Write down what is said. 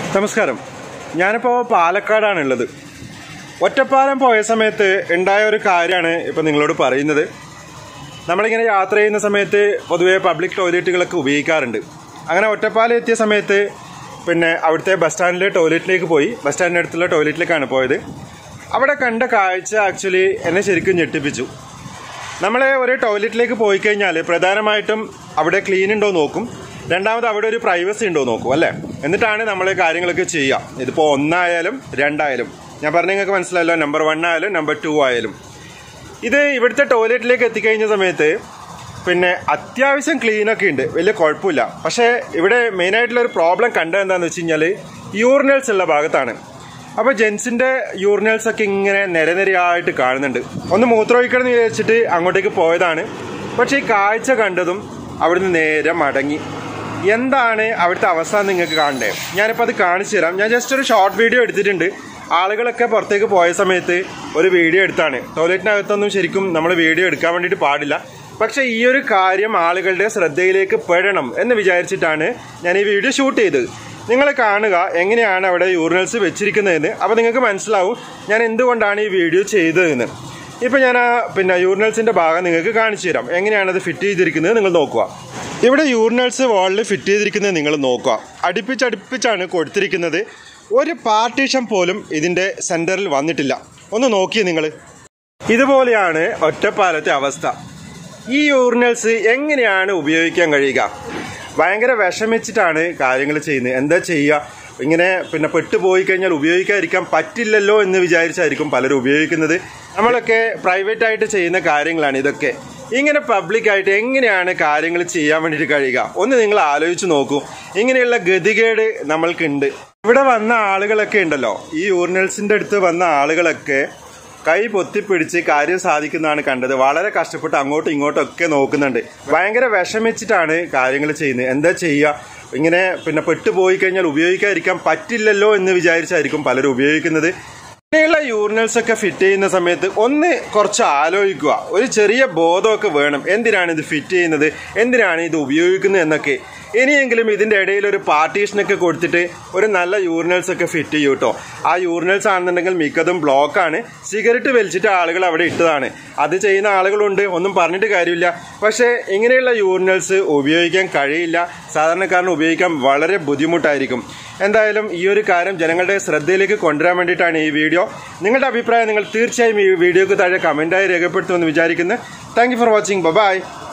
നമസ്കാരം ഞാനിപ്പോൾ പാലക്കാടാണുള്ളത് ഒറ്റപ്പാലം പോയ സമയത്ത് ഉണ്ടായ ഒരു കാര്യമാണ് ഇപ്പം നിങ്ങളോട് പറയുന്നത് നമ്മളിങ്ങനെ യാത്ര ചെയ്യുന്ന സമയത്ത് പൊതുവെ പബ്ലിക് ടോയ്ലറ്റുകളൊക്കെ ഉപയോഗിക്കാറുണ്ട് അങ്ങനെ ഒറ്റപ്പാലം എത്തിയ സമയത്ത് പിന്നെ അവിടുത്തെ ബസ് സ്റ്റാൻഡിലെ ടോയ്ലറ്റിലേക്ക് പോയി ബസ് സ്റ്റാൻഡിൻ്റെ അടുത്തുള്ള ടോയ്ലറ്റിലേക്കാണ് പോയത് അവിടെ കണ്ട കാഴ്ച ആക്ച്വലി എന്നെ ശരിക്കും ഞെട്ടിപ്പിച്ചു നമ്മൾ ഒരു ടോയ്ലറ്റിലേക്ക് പോയി കഴിഞ്ഞാൽ പ്രധാനമായിട്ടും അവിടെ ക്ലീൻ ഉണ്ടോ നോക്കും രണ്ടാമത് അവിടെ ഒരു പ്രൈവസി ഉണ്ടോ നോക്കും അല്ലേ എന്നിട്ടാണ് നമ്മൾ കാര്യങ്ങളൊക്കെ ചെയ്യുക ഇതിപ്പോൾ ഒന്നായാലും രണ്ടായാലും ഞാൻ പറഞ്ഞ നിങ്ങൾക്ക് മനസ്സിലായല്ലോ നമ്പർ വൺ ആയാലും നമ്പർ ടു ആയാലും ഇത് ഇവിടുത്തെ ടോയ്ലറ്റിലേക്ക് എത്തിക്കഴിഞ്ഞ സമയത്ത് പിന്നെ അത്യാവശ്യം ക്ലീനൊക്കെ ഉണ്ട് വലിയ കുഴപ്പമില്ല പക്ഷേ ഇവിടെ മെയിനായിട്ടുള്ള ഒരു പ്രോബ്ലം കണ്ടത് എന്താണെന്ന് വെച്ച് കഴിഞ്ഞാൽ യൂറിനൽസ് ഉള്ള ഭാഗത്താണ് അപ്പോൾ ജെൻസിന്റെ യൂറിനൽസ് ഒക്കെ ഇങ്ങനെ നിരനിരയായിട്ട് കാണുന്നുണ്ട് ഒന്ന് മൂത്രമൊഴിക്കണം എന്ന് വിചാരിച്ചിട്ട് അങ്ങോട്ടേക്ക് പോയതാണ് പക്ഷേ ഈ കാഴ്ച കണ്ടതും അവിടുന്ന് നേരെ മടങ്ങി എന്താണ് അവിടുത്തെ അവസ്ഥ നിങ്ങൾക്ക് കാണണ്ടേ ഞാനിപ്പോൾ അത് കാണിച്ചു തരാം ഞാൻ ജസ്റ്റ് ഒരു ഷോർട്ട് വീഡിയോ എടുത്തിട്ടുണ്ട് ആളുകളൊക്കെ പുറത്തേക്ക് പോയ സമയത്ത് ഒരു വീഡിയോ എടുത്താണ് ടോയ്ലറ്റിനകത്തൊന്നും ശരിക്കും നമ്മൾ വീഡിയോ എടുക്കാൻ വേണ്ടിയിട്ട് പാടില്ല പക്ഷെ ഈ ഒരു കാര്യം ആളുകളുടെ ശ്രദ്ധയിലേക്ക് പെടണം എന്ന് വിചാരിച്ചിട്ടാണ് ഞാൻ ഈ വീഡിയോ ഷൂട്ട് ചെയ്തത് നിങ്ങൾ കാണുക എങ്ങനെയാണ് അവിടെ യൂറിനൽസ് വെച്ചിരിക്കുന്നതെന്ന് അപ്പോൾ നിങ്ങൾക്ക് മനസ്സിലാവും ഞാൻ എന്തുകൊണ്ടാണ് ഈ വീഡിയോ ചെയ്തതെന്ന് ഇപ്പം ഞാൻ ആ പിന്നെ യൂറിനൽസിൻ്റെ ഭാഗം നിങ്ങൾക്ക് കാണിച്ചു തരാം എങ്ങനെയാണ് അത് ഫിറ്റ് ചെയ്തിരിക്കുന്നത് നിങ്ങൾ നോക്കുക ഇവിടെ യൂറിനൽസ് വാളിൽ ഫിറ്റ് ചെയ്തിരിക്കുന്നത് നിങ്ങൾ നോക്കുക അടുപ്പിച്ചടുപ്പിച്ചാണ് കൊടുത്തിരിക്കുന്നത് ഒരു പാർട്ടീഷൻ പോലും ഇതിൻ്റെ സെൻറ്ററിൽ വന്നിട്ടില്ല ഒന്ന് നോക്കിയേ നിങ്ങൾ ഇതുപോലെയാണ് ഒറ്റപ്പാലത്തെ അവസ്ഥ ഈ യൂറിനൽസ് എങ്ങനെയാണ് ഉപയോഗിക്കാൻ കഴിയുക ഭയങ്കര വിഷമിച്ചിട്ടാണ് കാര്യങ്ങൾ ചെയ്യുന്നത് എന്താ ചെയ്യുക ഇങ്ങനെ പിന്നെ പെട്ടുപോയി കഴിഞ്ഞാൽ ഉപയോഗിക്കാതിരിക്കാൻ പറ്റില്ലല്ലോ എന്ന് വിചാരിച്ചായിരിക്കും പലരും ഉപയോഗിക്കുന്നത് നമ്മളൊക്കെ പ്രൈവറ്റ് ആയിട്ട് ചെയ്യുന്ന കാര്യങ്ങളാണ് ഇതൊക്കെ ഇങ്ങനെ പബ്ലിക്കായിട്ട് എങ്ങനെയാണ് കാര്യങ്ങൾ ചെയ്യാൻ വേണ്ടിയിട്ട് കഴിയുക ഒന്ന് നിങ്ങൾ ആലോചിച്ച് നോക്കൂ ഇങ്ങനെയുള്ള ഗതികേട് നമ്മൾക്കുണ്ട് ഇവിടെ വന്ന ആളുകളൊക്കെ ഉണ്ടല്ലോ ഈ യൂറിനൽസിന്റെ അടുത്ത് വന്ന ആളുകളൊക്കെ കൈ പൊത്തിപ്പിടിച്ച് കാര്യം സാധിക്കുന്നതാണ് കണ്ടത് വളരെ കഷ്ടപ്പെട്ട് അങ്ങോട്ടും ഇങ്ങോട്ടും ഒക്കെ നോക്കുന്നുണ്ട് ഭയങ്കര വിഷമിച്ചിട്ടാണ് കാര്യങ്ങൾ ചെയ്യുന്നത് എന്താ ചെയ്യുക ഇങ്ങനെ പിന്നെ പെട്ടുപോയി കഴിഞ്ഞാൽ ഉപയോഗിക്കാതിരിക്കാൻ പറ്റില്ലല്ലോ എന്ന് വിചാരിച്ചായിരിക്കും പലരും ഉപയോഗിക്കുന്നത് ഇങ്ങനെയുള്ള യൂറിനൽസ് ഒക്കെ ഫിറ്റ് ചെയ്യുന്ന സമയത്ത് ഒന്ന് കുറച്ച് ആലോചിക്കുക ഒരു ചെറിയ ബോധമൊക്കെ വേണം എന്തിനാണ് ഇത് ഫിറ്റ് ചെയ്യുന്നത് എന്തിനാണ് ഇത് ഉപയോഗിക്കുന്നത് എന്നൊക്കെ ഇനിയെങ്കിലും ഇതിന്റെ ഇടയിൽ ഒരു പാർട്ടീഷനൊക്കെ കൊടുത്തിട്ട് ഒരു നല്ല യൂറിനൽസ് ഒക്കെ ഫിറ്റ് ചെയ്യൂ കേട്ടോ ആ യൂറിനൽസ് ആണെന്നുണ്ടെങ്കിൽ മിക്കതും ബ്ലോക്കാണ് സിഗരറ്റ് വലിച്ചിട്ട് ആളുകൾ അവിടെ ഇട്ടതാണ് അത് ചെയ്യുന്ന ആളുകളുണ്ട് ഒന്നും പറഞ്ഞിട്ട് കാര്യമില്ല പക്ഷേ ഇങ്ങനെയുള്ള യൂറിനൽസ് ഉപയോഗിക്കാൻ കഴിയില്ല സാധാരണക്കാരന് ഉപയോഗിക്കാൻ വളരെ ബുദ്ധിമുട്ടായിരിക്കും എന്തായാലും ഈ ഒരു കാര്യം ജനങ്ങളുടെ ശ്രദ്ധയിലേക്ക് കൊണ്ടുവരാൻ വേണ്ടിയിട്ടാണ് ഈ വീഡിയോ നിങ്ങളുടെ അഭിപ്രായം നിങ്ങൾ തീർച്ചയായും ഈ വീഡിയോക്ക് താഴെ കമൻറ്റായി രേഖപ്പെടുത്തുമെന്ന് വിചാരിക്കുന്നു thank you for watching by